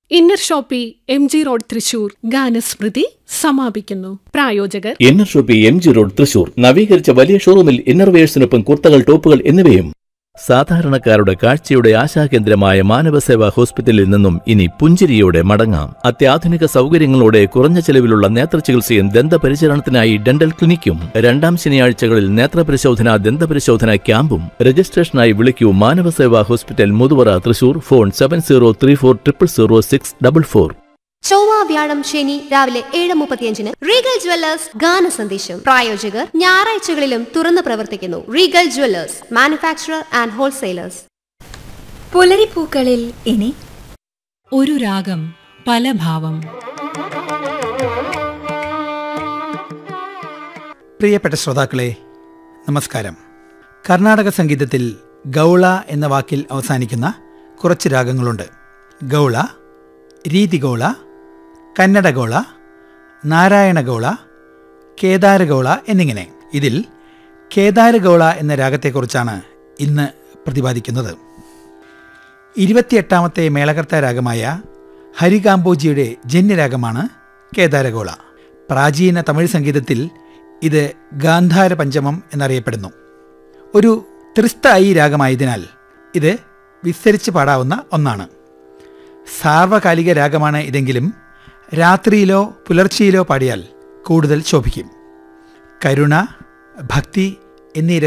inner shoppy M G road Thrissur ഗാനസ്മൃതി സമാപിക്കുന്നു പ്രായോജകർ inner shoppy M G road Thrissur നവീകരിച്ച വലിയ ഷോറൂമിൽ ഇന്നർവെയേഴ്സിനൊപ്പം കുർത്തകൾ ടോപ്പുകൾ എന്നിവയും സാധാരണക്കാരുടെ കാഴ്ചയുടെ ആശാകേന്ദ്രമായ മാനവസേവാ ഹോസ്പിറ്റലിൽ നിന്നും ഇനി പുഞ്ചിരിയോടെ മടങ്ങാം അത്യാധുനിക സൗകര്യങ്ങളോടെ കുറഞ്ഞ ചെലവിലുള്ള നേത്രചികിത്സയും ദന്തപരിചരണത്തിനായി ഡെന്റൽ ക്ലിനിക്കും രണ്ടാം ശനിയാഴ്ചകളിൽ നേത്രപരിശോധന ദന്തപരിശോധന ക്യാമ്പും രജിസ്ട്രേഷനായി വിളിക്കൂ Manavaseva hospital Muthuvara Thrissur phone seven zero three four triple zero six double four ചൊവ്വ വ്യാഴം ശനി രാവിലെ ഏഴ് മുപ്പത്തിയഞ്ചിന് റീഗൽ ജ്വല്ലേഴ്സ് ഗാന സന്ദേശം പ്രായോജകർ ഞായറാഴ്ചകളിലും തുറന്നു പ്രവർത്തിക്കുന്നു Regal jewellers manufacturer and wholesalers പുലരിപ്പൂക്കളിൽ ഇനി ഒരു രാഗം പല ഭാവം പ്രിയപ്പെട്ട ശ്രോതാക്കളെ നമസ്കാരം കർണാടക സംഗീതത്തിൽ ഗൗള എന്ന വാക്കിൽ അവസാനിക്കുന്ന കുറച്ച് രാഗങ്ങളുണ്ട് ഗൗള രീതിഗൗള കന്നഡഗൗള നാരായണഗൗള കേദാരഗൗള എന്നിങ്ങനെ ഇതിൽ കേദാരഗൗള എന്ന രാഗത്തെക്കുറിച്ചാണ് ഇന്ന് പ്രതിപാദിക്കുന്നത് ഇരുപത്തിയെട്ടാമത്തെ മേളകർത്ത രാഗമായ ഹരികാംബോജിയുടെ ജന്യരാഗമാണ് കേദാരഗോള പ്രാചീന തമിഴ് സംഗീതത്തിൽ ഇത് ഗാന്ധാര പഞ്ചമം എന്നറിയപ്പെടുന്നു ഒരു ത്രിസ്ഥായി രാഗമായതിനാൽ ഇത് വിസ്തരിച്ച് പാടാവുന്ന ഒന്നാണ് സാർവകാലിക രാഗമാണ് ഇതെങ്കിലും രാത്രിയിലോ പുലർച്ചയിലോ പാടിയാൽ കൂടുതൽ ശോഭിക്കും കരുണ ഭക്തി എന്നീ